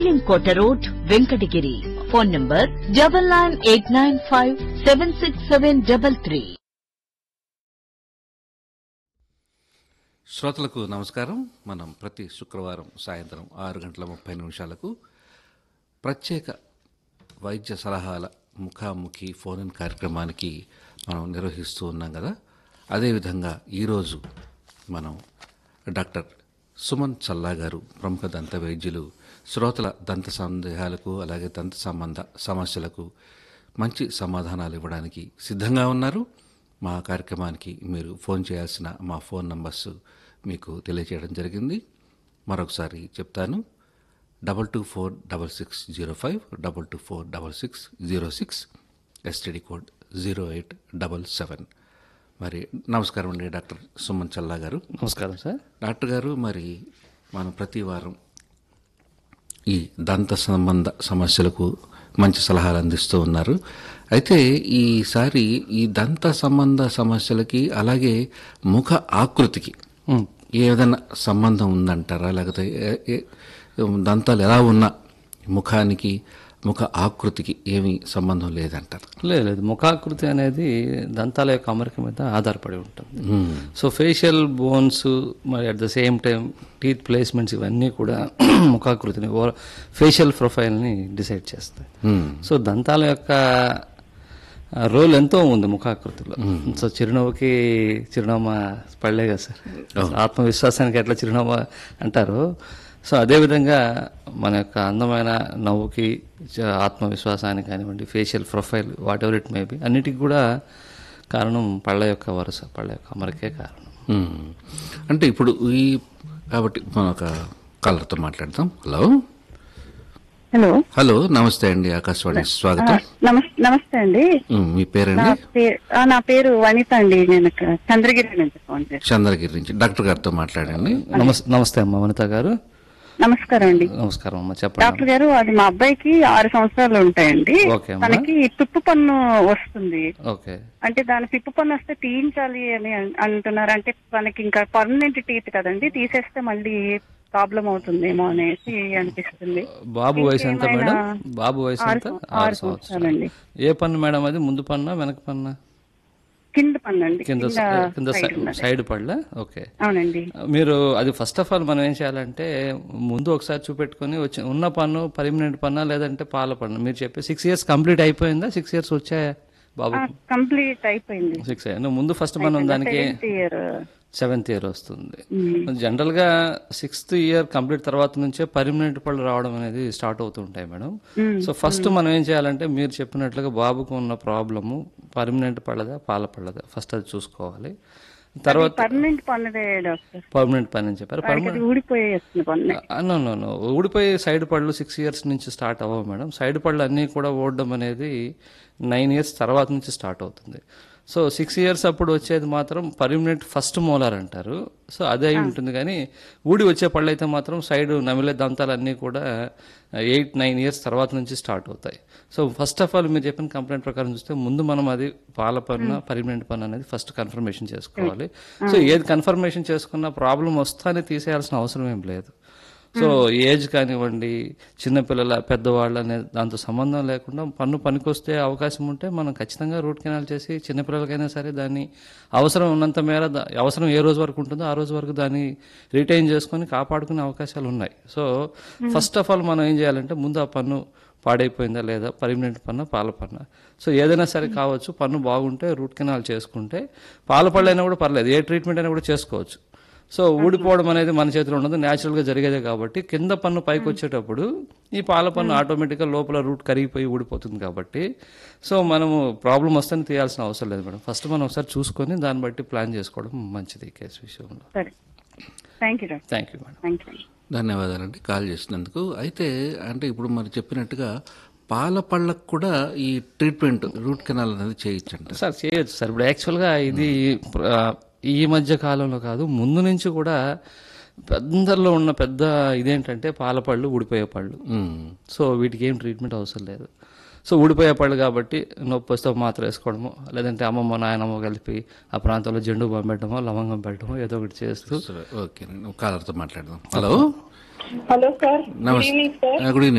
కోట road Venkatagiri phone number double nine eight nine five seven six seven double three శ్రోతలకు నమస్కారం మనం ప్రతి శుక్రవారం సాయంత్రం ఆరు గంటల ముప్పై నిమిషాలకు ప్రత్యేక వైద్య సలహాల ముఖాముఖి ఫోన్ ఇన్ కార్యక్రమానికి మనం నిర్వహిస్తూ ఉన్నాం కదా అదేవిధంగా ఈరోజు మనం డాక్టర్ సుమన్ చల్లా గారు ప్రముఖ దంత వైద్యులు శ్రోతల దంత సందేహాలకు అలాగే దంత సంబంధ సమస్యలకు మంచి సమాధానాలు ఇవ్వడానికి సిద్ధంగా ఉన్నారు మా కార్యక్రమానికి మీరు ఫోన్ చేయాల్సిన మా ఫోన్ నంబర్స్ మీకు తెలియజేయడం జరిగింది మరొకసారి చెప్తాను double two four double six zero five double two four double six zero six STD code zero eight double seven మరి నమస్కారం అండి డాక్టర్ సుమన్ చల్లా గారు నమస్కారం సార్ డాక్టర్ గారు మరి మనం ప్రతి వారం ఈ దంత సంబంధ సమస్యలకు మంచి సలహాలు అందిస్తూ ఉన్నారు అయితే ఈసారి ఈ దంత సంబంధ సమస్యలకి అలాగే ముఖ ఆకృతికి ఏదైనా సంబంధం ఉందంటారా లేకపోతే ఏ- ఏ- దంతాలు ఎలా ఉన్నా ముఖానికి ముఖ ఆకృతికి ఏమీ సంబంధం లేదంటారు లేదు లేదు ముఖాకృతి అనేది దంతాల యొక్క అమరిక మీద ఆధారపడి ఉంటుంది సో ఫేషియల్ బోన్స్ మరి at the same time teeth placements ఇవన్నీ కూడా ముఖాకృతిని ఫేషియల్ ప్రొఫైల్ని డిసైడ్ చేస్తాయి సో దంతాల యొక్క రోల్ ఎంతో ఉంది ముఖాకృతిలో సో చిరునవ్వుకి చిరునవ్వు పడలే కదా సార్ ఆత్మవిశ్వాసానికి ఎట్లా చిరునవ్వు అంటారు సో అదేవిధంగా మన యొక్క అందమైన నవ్వుకి చ- ఆత్మవిశ్వాసానికి కానివ్వండి facial profile whatever it may be అన్నిటికి కూడా కారణం పళ్ళ యొక్క వరుస పళ్ళ యొక్క అమరికే కారణం మ్మ్. అంటే ఇప్పుడు ఈ కాబట్టి మనం ఒక కాలర్తో మాట్లాడదాం హలో హలో హలో నమస్తే అండి ఆకాశవాణి స్వాగతం నమస్తే నమస్తే అండి మ్మ్. మీ నా పేరండి పేరు ఆ, నా పేరు వనిత అండి నేను ఇక్కడ చంద్రగిరి నుంచి ఫోన్ చేస్తాను చంద్రగిరి నుంచి డాక్టర్ గారితో మాట్లాడండి నమస్ నమస్తే అమ్మ వనిత గారు నమస్కారం అండి నమస్కారం అమ్మ చెప్పండి డాక్టర్ గారు అది మా అబ్బాయికి ఆరు సంవత్సరాలు ఉంటాయండి ఓకే అమ్మా. తనకి తుప్పు పన్ను వస్తుంది ఓకే అంటే దాని పిప్పు పన్ను వస్తే తీయించాలి అని అన్- అంటున్నారు అంటే తనకి ఇంకా పర్మనెంట్ టీత్ కదండి తీసేస్తే మళ్ళీ ప్రాబ్లం అవుతుందేమో అనేసి అనిపిస్తుంది బాబు వయసు ఎంత మేడం ఇంకేమైనా బాబు వయసు ఆరు ఎంత సం- ఆరు ఆరు సంవత్సరాలు సంవత్సరాలండి ఏ పన్ను మేడం అది ముందు పన్నా వెనక పన్నా కింద పన్ను అండి కింద కింద కింద side ఉన్నది. సైడ్ పడలే ఓకే అవునండి మీరు అది ఫస్ట్ ఆఫ్ ఆల్ మనం ఏం చేయాలంటే ముందు ఒకసారి చూపెట్టుకొని వచ్చి ఉన్న పన్ను పర్మనెంట్ పన్నా లేదంటే పాల పన్ను మీరు చెప్పే సిక్స్ ఇయర్స్ కంప్లీట్ అయిపోయిందా సిక్స్ ఇయర్స్ వచ్చాయా బాబు కంప్లీట్ అయిపోయింది సిక్స్ నువ్వు ముందు ఫస్ట్ మనం దానికి సెవెంత్ ఇయర్ సెవెంత్ ఇయర్ వస్తుంది జనరల్ గా సిక్స్త్ ఇయర్ కంప్లీట్ తర్వాత నుంచే పర్మనెంట్ పళ్ళు రావడం అనేది స్టార్ట్ అవుతుంటాయి మేడం సో ఫస్ట్ మనం ఏం చేయాలంటే మీరు చెప్పినట్లుగా బాబుకు ఉన్న ప్రాబ్లము పర్మనెంట్ పళ్ళదా పాల పళ్ళదా ఫస్ట్ అది చూసుకోవాలి తర్వాత పర్మనెంట్ పన్నుదే డాక్టర్ పర్మనెంట్ పని అని చెప్పారు వాడికి అది ఊడిపోయేస్తుంది పన్ను నో నో నో ఊడిపోయి సైడ్ పళ్ళు సిక్స్ ఇయర్స్ నుంచి స్టార్ట్ అవ్వవు మేడం సైడ్ పళ్ళు అన్నీ కూడా ఓడడం అనేది నైన్ ఇయర్స్ తర్వాత నుంచి స్టార్ట్ అవుతుంది సో సిక్స్ ఇయర్స్ అప్పుడు వచ్చేది మాత్రం పర్మనెంట్ ఫస్ట్ మోలార్ అంటారు సో అదే అయి ఉంటుంది కానీ ఊడి వచ్చే పళ్ళు అయితే మాత్రం సైడ్ నమిలే దంతాలన్నీ కూడా ఎయిట్ నైన్ ఇయర్స్ తర్వాత నుంచి స్టార్ట్ అవుతాయి సో ఫస్ట్ ఆఫ్ ఆల్ మీరు చెప్పిన కంప్లైంట్ ప్రకారం చూస్తే ముందు మనం అది పాల పన్ను పర్మనెంట్ పన్ను అనేది ఫస్ట్ కన్ఫర్మేషన్ చేసుకోవాలి సో ఏది కన్ఫర్మేషన్ చేసుకున్నా ప్రాబ్లం వస్తానే తీసేయాల్సిన అవసరం ఏం లేదు సో ఏజ్ కానివ్వండి చిన్నపిల్లల పెద్దవాళ్ళు అనే దాంతో సంబంధం లేకుండా పన్ను పనికొస్తే అవకాశం ఉంటే మనం ఖచ్చితంగా రూట్ కెనాల్ చేసి చిన్నపిల్లలకైనా సరే దాన్ని అవసరం ఉన్నంత మేర దా- అవసరం ఏ రోజు వరకు ఉంటుందో ఆ రోజు వరకు దాన్ని రిటైన్ చేసుకొని కాపాడుకునే అవకాశాలు ఉన్నాయి సో ఫస్ట్ ఆఫ్ ఆల్ మనం ఏం చేయాలంటే ముందు ఆ పన్ను పాడైపోయిందా లేదా పర్మనెంట్ పన్న పాల పన్న సో ఏదైనా సరే కావచ్చు పన్ను బాగుంటే రూట్ కెనాల్ చేసుకుంటే పాల పళ్ళు అయినా కూడా పర్లేదు ఏ ట్రీట్మెంట్ అయినా కూడా చేసుకోవచ్చు సో ఊడిపోవడం అనేది మన చేతిలో ఉండదు న్యాచురల్ గా జరిగేదే కాబట్టి కింద పన్ను పైకి వచ్చేటప్పుడు ఈ పాల పన్ను ఆటోమేటిక్గా లోపల రూట్ కరిగిపోయి ఊడిపోతుంది కాబట్టి సో మనము ప్రాబ్లం వస్తేనే తీయాల్సిన అవసరం లేదు మేడం ఫస్ట్ మనం ఒకసారి చూసుకొని దాన్ని బట్టి ప్లాన్ చేసుకోవడం మంచిది ఈ కేసు విషయంలో సరే thank you doctor thank you madam thank you ధన్యవాదాలండి కాల్ చేసినందుకు అయితే అంటే ఇప్పుడు మరి చెప్పినట్టుగా పాల పళ్ళకు కూడా ఈ ట్రీట్మెంట్ రూట్ కెనాల్ అనేది చేయొచ్చంట సార్ చేయొచ్చు సార్ ఇప్పుడు యాక్చువల్గా ఇది ఆ, ఈ మధ్య కాలంలో కాదు ముందు నుంచి కూడా పెద్దలో ఉన్న పెద్ద ఇదేంటంటే పాలపళ్ళు ఊడిపోయే పళ్ళు మ్మ్. సో వీటికి ఏం ట్రీట్మెంట్ అవసరం లేదు సో ఊడిపోయే పళ్ళు కాబట్టి నొప్పి వస్తే మాత్రం వేసుకోవడము లేదంటే అమ్మమ్మ నాయనమ్మ కలిపి ఆ ప్రాంతంలో జెండు బాంబు పెట్టడమో లవంగం పెట్టడమో ఏదో ఒకటి చేస్తూ సరే ఓకే కాలర్తో మాట్లాడదాం హలో హలో సార్ గుడ్ నమస్తే ఈవినింగ్ సార్ గుడ్ ఈవినింగ్